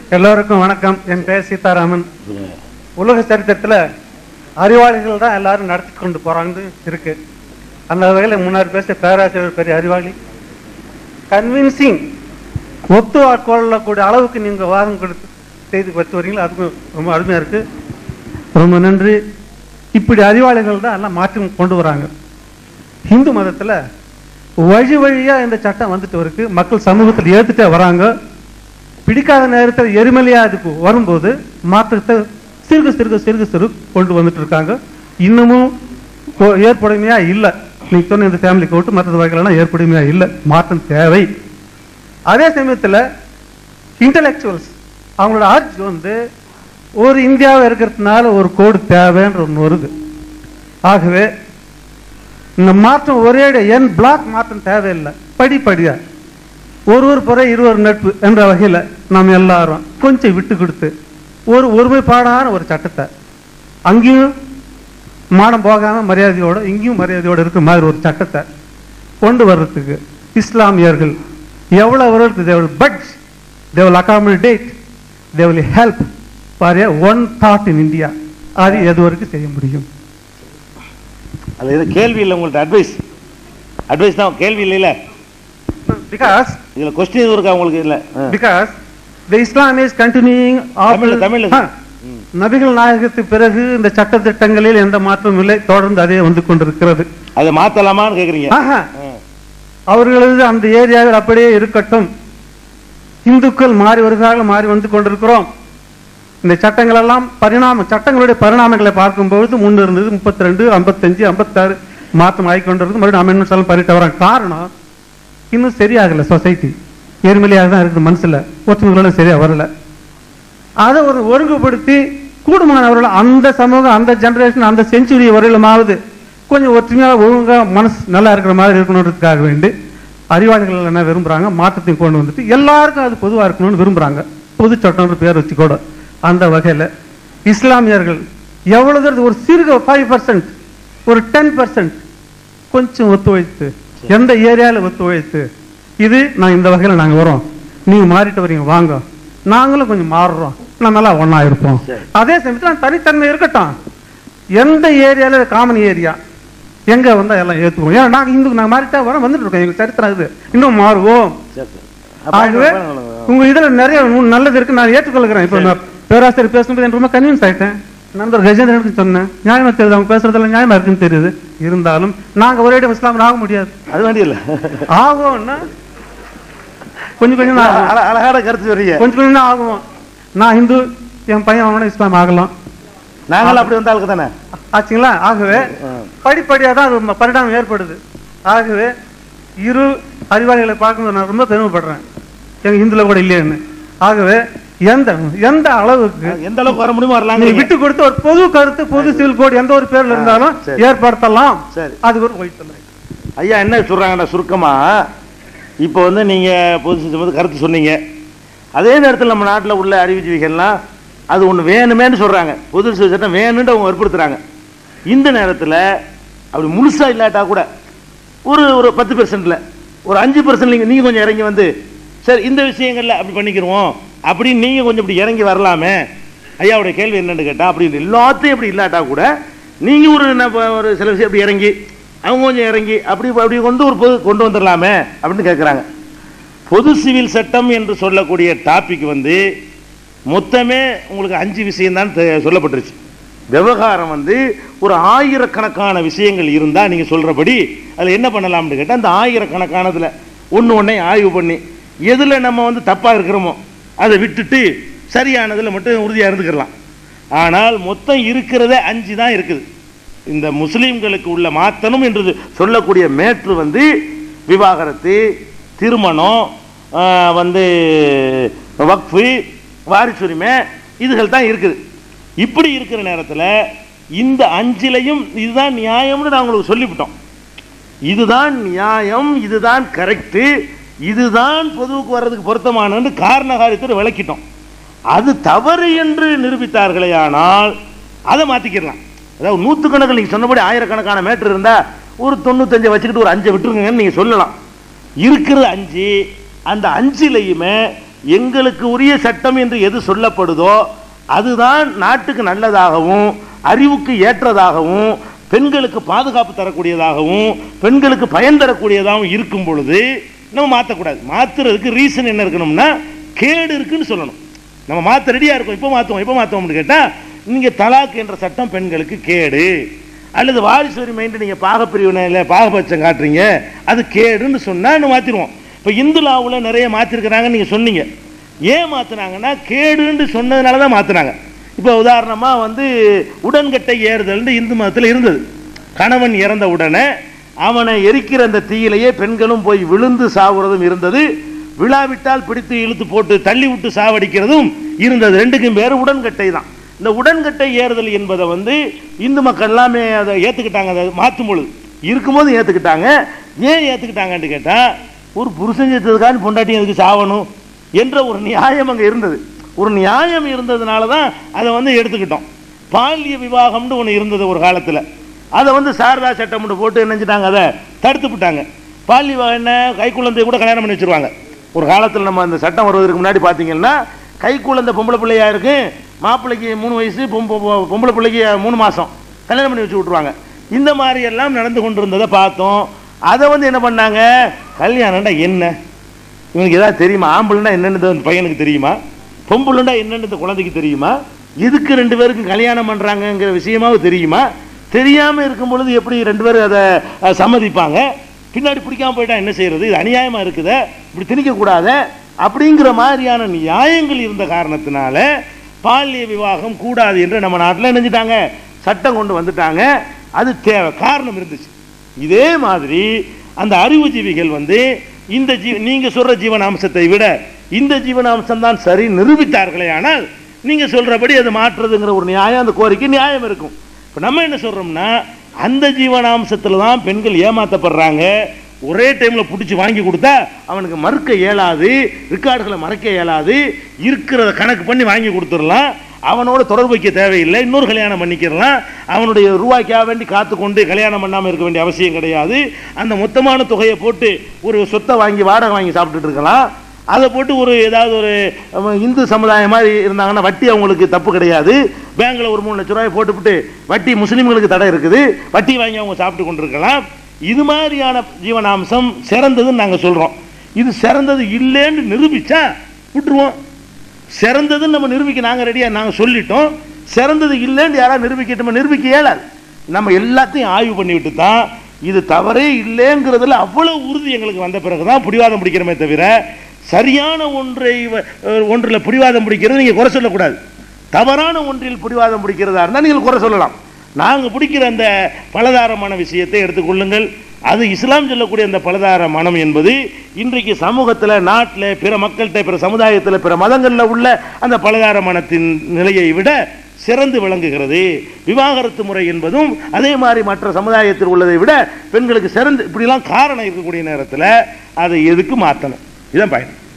எல்லோருக்கும் வணக்கம் என் பெயர் சீதாராமன் உலக சரித்திரத்துல அறிவாளிகள் தான் எல்லாரும் நடத்தி கொண்டு போறாங்கன்னு இருக்கு அந்த வகையில் முன்னாடி பேச பேராசிரியர் பெரிய அறிவாளி கன்வின்சிங் ஒத்து கொள்ளக்கூடிய அளவுக்கு நீங்க வாதம் கொடுத்து செய்து வச்சு வரீங்களோ அதுக்கும் ரொம்ப அருமையா இருக்கு ரொம்ப நன்றி இப்படி அறிவாளிகள் தான் எல்லாம் மாற்றம் கொண்டு வராங்க இந்து மதத்துல வழி வழியா இந்த சட்டம் வந்துட்டு இருக்கு மக்கள் சமூகத்தில் ஏத்துட்டே வராங்க பிடிக்காத நேரத்தில் எரிமலையா அதுக்கு வரும்போது மாற்றத்தை சிறுக சிறுக சிறுக சிறு கொண்டு வந்துட்டு இருக்காங்க இன்னமும் கொ- ஏற்புடைமையா இல்லை நீங்க சொன்ன இந்த ஃபேமிலி கோட்டு மற்ற வகைகள்லாம் ஏற்புடைமையா இல்லை மாற்றம் தேவை அதே சமயத்துல இன்டலெக்சுவல்ஸ் அவங்களோட ஆர்ஜ் வந்து ஒரு இந்தியாவை இருக்கிறதுனால ஒரு கோடு தேவைன்ற ஒன்று வருது ஆகவே இந்த மாற்றம் ஒரே என் பிளாக் மாற்றம் தேவையில்லை படிப்படியா ஒருவர் புற இருவர் நட்பு என்ற வகையில நாம் எல்லாரும் கொஞ்சம் விட்டு கொடுத்து ஒரு ஒருமைப்பாடான ஒரு சட்டத்தை அங்கேயும் மானம் போகாம மரியாதையோட இங்கேயும் மரியாதையோட இருக்கிற மாதிரி ஒரு சட்டத்தை கொண்டு வர்றதுக்கு இஸ்லாமியர்கள் எவ்வளவு அவர்களுக்கு they will budge they will accommodate they will help for a one thought in India அது எது வரைக்கும் செய்ய முடியும் அது எது கேள்வி இல்லை உங்கள்ட்ட அட்வைஸ் அட்வைஸ் தான் கேள்வி இல்லைல்ல பிகாஸ் இதுல கொஸ்டின் எதுவும் இருக்கா உங்களுக்கு இல்ல ஆ. because the Islam is continuing தமிழ்ல, after- தமிழ்ல. ஆ. நபிகள் நாயகத்துக்கு பிறகு இந்த சட்ட திட்டங்களில் எந்த மாற்றமும் இல்லை தொடர்ந்து அதே வந்து கொண்டிருக்கிறது அதை மாத்தலாமான்னு கேக்குறீங்க ஆஹா. ஆ. அவர்களது அந்த ஏரியாவில் அப்படியே இருக்கட்டும் இந்துக்கள் மாறி வருகிறார்கள் மாறி வந்து கொண்டிருக்கிறோம் இந்த சட்டங்கள் எல்லாம் பரிணாம சட்டங்களுடைய பரிணாமங்களை பார்க்கும்பொழுது முன்னு இருந்தது முப்பத்தி ரெண்டு ஐம்பத்தஞ்சு ஐம்பத்தாறு மாற்றம் ஆகிக்கொண்டிருக்கு மறுபடியும் அமெண்ட்மெண்ட்ஸ் எல்லாம் பண்ணிட்டு வராங்க காரணம் இன்னும் சரியாகல சொசைட்டி எரிமலையாக தான் இருக்குது மனசுல ஒற்றுமைகளோட சரியா வரல அதை ஒரு ஒருங்குபடுத்தி கூடுமானவர்கள் அந்த சமூகம் அந்த ஜெனரேஷன் அந்த செஞ்சுரி வரையிலுமாவது கொஞ்சம் ஒற்றுமையா ஒழுங்கா மனசு நல்லா இருக்கிற மாதிரி இருக்கணுன்றதுக்காக வேண்டி அறிவாளிகள் என்ன விரும்புறாங்க மாற்றத்தையும் கொண்டு வந்துட்டு எல்லாருக்கும் அது பொதுவா இருக்கணும்னு விரும்புறாங்க பொது சட்டம்ன்ற பேர் வச்சு கூட அந்த வகையில இஸ்லாமியர்கள் எவ்வளவு தூரத்துக்கு ஒரு சிறு ஃபைவ் பர்சன்ட் ஒரு டென் பர்சன்ட் கொஞ்சம் ஒத்துழைத்து எந்த ஏரியாவில் ஒத்துழைத்து இது நான் இந்த வகையில் நாங்க வரோம் நீங்க மாறிட்டு வரீங்க வாங்க நாங்களும் கொஞ்சம் மாறுறோம் நம்ம எல்லாம் ஒண்ணா இருப்போம் சரி. அதே சமயத்தில் தனித்தன்மை இருக்கட்டும் எந்த ஏரியால காமன் ஏரியா எங்க வந்தா எல்லாம் ஏத்துக்குவோம் ஏன்னா நாங்க இந்து நாங்க மாறிட்டா வரோம் வந்துட்டு இருக்கோம் எங்க சரித்திரம் இது இன்னும் மாறுவோம் சரி, சரி. அப்ப ஆகவே வேணும், வேணும், வேணும். உங்க இதுல நிறைய உம் நல்லது இருக்கு நான் ஏற்றுக்கொள்கிறேன் இப்ப நான் பேராசிரியர் பேசும்போது எனக்கு ரொம்ப கன்வின்ஸ் ஆயிட்டேன் நண்பர் கஜேந்திரனுக்கு சொன்னேன் நியாயமா தெரியுது அவங்க பேசுறதெல்லாம் நியாயமா இருக்குன்னு தெரியுது இருந்தாலும் நாங்க ஒரே இடம் இஸ்லாமியர் ஆக முடியாது அது வேண்டிய இல்ல ஆகும்னா கொஞ்சம் கொஞ்சம் தான் ஆகும். அழ- அழகான கருத்து வரீங்க கொஞ்சம் கொஞ்சம் தான் ஆகும் நான் இந்து என் பையன் அவனோட இஸ்லாம் ஆகலாம் நாங்களும் அப்படி வந்த ஆளுக்கு தானே ஆச்சுங்களா ஆகவே படிப்படியாக தான் அது ம- பரிணாமம் ஏற்படுது ஆகவே இரு அறிவாளிகளை பார்க்கும்போது நான் ரொம்ப பெருமைப்படுறேன் எங்க இந்துல கூட இல்லையேன்னு ஆகவே எந்த எந்த அளவுக்கு எந்த அளவுக்கு வர முடியுமோ நீ வரலாங்க விட்டு கொடுத்து ஒரு பொது கருத்து பொது சிவில் கோடு எந்த ஒரு பேர்ல இருந்தாலும் சரி. ஏற்படுத்தலாம் சரி. அது ஒரு ஒழித்தல் ஐயா என்ன சொல்றாங்கடா சுருக்கமா இப்போ வந்து நீங்க பொது சிஸ்டம் கருத்து சொன்னீங்க அதே நேரத்தில் நம்ம நாட்டில் உள்ள அறிவுஜீவிகள்லாம் அது ஒன்று வேணுமேன்னு சொல்றாங்க பொது சிவில் சட்டம் வேணும்னு அவங்க வற்புறுத்துறாங்க இந்த நேரத்தில் அப்படி முழுசா இல்லாட்டா கூட ஒரு ஒரு பத்து பெர்சன்ட்ல ஒரு அஞ்சு பர்சன்ட் நீங்க நீங்க கொஞ்சம் இறங்கி வந்து சரி இந்த விஷயங்கள்ல அப்படி பண்ணிக்கிறோம் அப்படின்னு நீங்க கொஞ்சம் இப்படி இறங்கி வரலாமே ஐயாவுடைய கேள்வி என்னன்னு கேட்டா அப்படி எல்லாத்தையும் அப்படி இல்லாட்டா கூட நீங்க ஒரு என்ன ப- ஒரு சில விஷயம் அப்படி இறங்கி அவங்க கொஞ்சம் இறங்கி அப்படி அப்படி கொண்டு ஒரு பொது கொண்டு வந்துடலாமே அப்படின்னு கேட்குறாங்க பொது சிவில் சட்டம் என்று சொல்லக்கூடிய டாபிக் வந்து மொத்தமே உங்களுக்கு அஞ்சு விஷயம்தான் தெ- சொல்லப்பட்டுருச்சு விவகாரம் வந்து ஒரு ஆயிரக்கணக்கான விஷயங்கள் இருந்தா நீங்க சொல்றபடி அதுல என்ன பண்ணலாம்னு கேட்டா அந்த ஆயிரக்கணக்கானதுல ஒண்ணு ஒண்ணே ஆய்வு பண்ணி எதுல நம்ம வந்து தப்பா இருக்கிறோமோ அதை விட்டுட்டு சரியானதுல மட்டும் உறுதியா இருந்துக்கலாம் ஆனால் மொத்தம் இருக்கிறதே அஞ்சு தான் இருக்குது இந்த முஸ்லிம்களுக்கு உள்ள மாத்தணும் என்று சொல்லக்கூடிய மேற்று வந்து விவாகரத்து திருமணம் ஆஹ், வந்து வக்ஃபு வாரிசுரிமை இதுகள் தான் இருக்குது இப்படி இருக்கிற நேரத்தில் இந்த அஞ்சிலையும் இதுதான் நியாயம்னு நான் உங்களுக்கு சொல்லிவிட்டோம் இதுதான் நியாயம் இதுதான் கரெக்டு இதுதான் பொதுவுக்கு வர்றதுக்கு பொருத்தமானன்னு காரணகாரியத்தை விளக்கிட்டோம் அது தவறு என்று நிரூபித்தார்களே ஆனால் அதை மாத்திக்கிடலாம் அதாவது நூற்றுக்கணக்கில் நீங்கள் சொன்னபடி ஆயிரக்கணக்கான மேட்டர் இருந்தா ஒரு தொண்ணூத்தஞ்சை வச்சுக்கிட்டு ஒரு அஞ்சை விட்டுருங்கன்னு நீங்கள் சொல்லலாம் இருக்கிறது அஞ்சு அந்த அஞ்சிலையுமே எங்களுக்கு உரிய சட்டம் என்று எது சொல்லப்படுதோ அதுதான் நாட்டுக்கு நல்லதாகவும் அறிவுக்கு ஏற்றதாகவும் பெண்களுக்கு பாதுகாப்பு தரக்கூடியதாகவும் பெண்களுக்கு பயன் தரக்கூடியதாகவும் இருக்கும் பொழுது நம்ம மாற்றக்கூடாது மாத்துறதுக்கு ரீசன் என்ன இருக்கணும்னா கேடு இருக்குன்னு சொல்லணும் நம்ம மாற்ற ரெடியாக இருக்கோம் இப்போ மாற்றுவோம் இப்போ மாற்றுவோம்னு கேட்டால் நீங்கள் தலாக் என்ற சட்டம் பெண்களுக்கு கேடு அல்லது வாரிசு உரிமைன்ட்டு நீங்கள் பாகப்பிரிவினையில் பாகபட்சம் காட்டுறீங்க அது கேடுன்னு சொன்னால் மாற்றிடுவோம் இப்போ இந்து லாவில் நிறைய மாற்றிருக்கிறாங்கன்னு நீங்கள் சொன்னீங்க ஏன் மாற்றினாங்கன்னா கேடுன்னு சொன்னதுனால தான் மாற்றினாங்க இப்போ உதாரணமாக வந்து உடன்கட்டை ஏறுதல்னு இந்து மதத்தில் இருந்தது கணவன் இறந்த உடனே அவனை எரிக்கிற அந்த தீயிலேயே பெண்களும் போய் விழுந்து சாவுறதும் இருந்தது விழாவிட்டால் பிடித்து இழுத்து போட்டு தள்ளி விட்டு சாவடிக்கிறதும் இருந்தது ரெண்டுக்கும் பேர் உடன்கட்டை தான் இந்த உடன்கட்டை ஏறுதல் என்பதை வந்து இந்து மக்கள் எல்லாமே அதை ஏற்றுக்கிட்டாங்க அதை மாற்றும் பொழுது இருக்கும்போது ஏற்றுக்கிட்டாங்க ஏன் ஏற்றுக்கிட்டாங்கன்னு கேட்டால் ஒரு புருஷன் செத்ததுக்காக பொண்டாட்டி அதுக்கு சாவணும் என்ற ஒரு நியாயம் அங்கே இருந்தது ஒரு நியாயம் இருந்ததுனால தான் அதை வந்து எடுத்துக்கிட்டோம் பால்ய விவாகம்னு ஒன்று இருந்தது ஒரு காலத்தில் அதை வந்து சாரதா சட்டம்னு போட்டு நினைச்சிட்டாங்க அதை தடுத்து விட்டாங்க பால்ய விவாகம் என்ன கைக்குழந்தைய கூட கல்யாணம் பண்ணி வச்சிருவாங்க ஒரு காலத்தில் நம்ம அந்த சட்டம் வருவதற்கு முன்னாடி பார்த்தீங்கன்னா கைக்குழந்தை பொம்பளை பிள்ளையா இருக்கு மாப்பிள்ளைக்கு மூணு வயசு பொம்ப- பொ- பொம்பளை பிள்ளைக்கு மூணு மாதம் கல்யாணம் பண்ணி வச்சு விட்ருவாங்க இந்த மாதிரி எல்லாம் நடந்து கொண்டு இருந்ததை பார்த்தோம் அதை வந்து என்ன பண்ணாங்க கல்யாணம்டா என்ன இவனுக்கு ஏதாவது தெரியுமா ஆம்பளைன்னா என்னன்னு இந்த பையனுக்கு தெரியுமா பொம்பளைண்டா என்னன்னு இந்த குழந்தைக்கு தெரியுமா எதுக்கு ரெண்டு பேருக்கும் கல்யாணம் பண்றாங்கங்கிற விஷயமாவது தெரியுமா தெரியாம இருக்கும் பொழுது எப்படி ரெண்டு பேரும் அதை அஹ், சம்மதிப்பாங்க பின்னாடி பிடிக்காம போயிட்டா என்ன செய்யறது இது அநியாயமா இருக்குதே இப்படி திணிக்க கூடாத அப்படிங்கிற மாதிரியான நியாயங்கள் இருந்த காரணத்தினால பால்ய விவாகம் கூடாது என்று நம்ம நாட்டில் நினைஞ்சிட்டாங்க சட்டம் கொண்டு வந்துட்டாங்க அது தேவை காரணம் இருந்துச்சு இதே மாதிரி அந்த அறிவுஜீவிகள் வந்து இந்த ஜீ நீங்க சொல்ற ஜீவனாம்சத்தை விட இந்த ஜீவனாம்சம் தான் சரி நிரூபித்தார்களே ஆனால் நீங்க சொல்றபடி அதை மாற்றுறதுங்கிற ஒரு நியாயம் அந்த கோரிக்கை நியாயம் இருக்கும் இப்போ நம்ம என்ன சொல்றோம்னா அந்த ஜீவனாம்சத்தில் தான் பெண்கள் ஏமாத்தப்படுறாங்க ஒரே டைம்ல பிடிச்சி வாங்கி கொடுத்தா அவனுக்கு மறுக்க இயலாது ரெக்கார்டுகளை மறைக்க இயலாது இருக்கிறத கணக்கு பண்ணி வாங்கி கொடுத்துடலாம் அவனோட தொடர்பு வைக்க தேவையில்லை இன்னொரு கல்யாணம் பண்ணிக்கிறலாம் அவனுடைய ரூபாய்க்காக வேண்டி காத்து கொண்டு கல்யாணம் பண்ணாமல் இருக்க வேண்டிய அவசியம் கிடையாது அந்த மொத்தமான தொகையை போட்டு ஒரு சொத்தை வாங்கி வாடகை வாங்கி சாப்பிட்டுட்டு இருக்கலாம் அதை போட்டு ஒரு ஏதாவது ஒரு அஹ், இந்து சமுதாயம் மாதிரி இருந்தாங்கன்னா வட்டி அவங்களுக்கு தப்பு கிடையாது பேங்க்ல ஒரு மூணு லட்ச ரூபாய் போட்டுவிட்டு வட்டி முஸ்லீம்களுக்கு தடை இருக்குது வட்டி வாங்கி அவங்க சாப்பிட்டு கொண்டிருக்கலாம் இது மாதிரியான ஜீவனாம்சம் சிறந்ததுன்னு நாங்கள் சொல்றோம் இது சிறந்தது இல்லைன்னு நிரூபிச்சா விட்டுருவோம் சிறந்ததுன்னு நம்ம நிரூபிக்க நாங்கள் ரெடியாக நாங்கள் சொல்லிட்டோம் சிறந்தது இல்லைன்னு யாராவது நிரூபிக்கட்டும் நிரூபிக்க இயலாது நம்ம எல்லாத்தையும் ஆய்வு பண்ணிவிட்டு தான் இது தவறே இல்லைங்கிறதுல அவ்வளவு உறுதி எங்களுக்கு வந்த பிறகு தான் பிடிவாதம் பிடிக்கிறோமே தவிர சரியான ஒன்றை வ- அஹ் ஒன்றில் பிடிவாதம் பிடிக்கிறது நீங்கள் குறை சொல்லக்கூடாது தவறான ஒன்றில் பிடிவாதம் பிடிக்கிறதா இருந்தால் நீங்கள் குறை சொல்லலாம் நாங்கள் பிடிக்கிற அந்த பலதாரமான விஷயத்தை எடுத்துக்கொள்ளுங்கள் அது இஸ்லாம் சொல்லக்கூடிய அந்த பலதார மனம் என்பது இன்றைக்கு சமூகத்தில் நாட்டில் பிற மக்கள்கிட்ட பிற சமுதாயத்தில் பிற மதங்களில் உள்ள அந்த பலதார மனத்தின் நிலையை விட சிறந்து விளங்குகிறது விவாகரத்து முறை என்பதும் அதே மாதிரி மற்ற சமுதாயத்தில் உள்ளதை விட பெண்களுக்கு சிறந்து இப்படிலாம் காரணம் இருக்கக்கூடிய நேரத்தில் அதை எதுக்கு மாற்றணும் இதுதான் பயணம்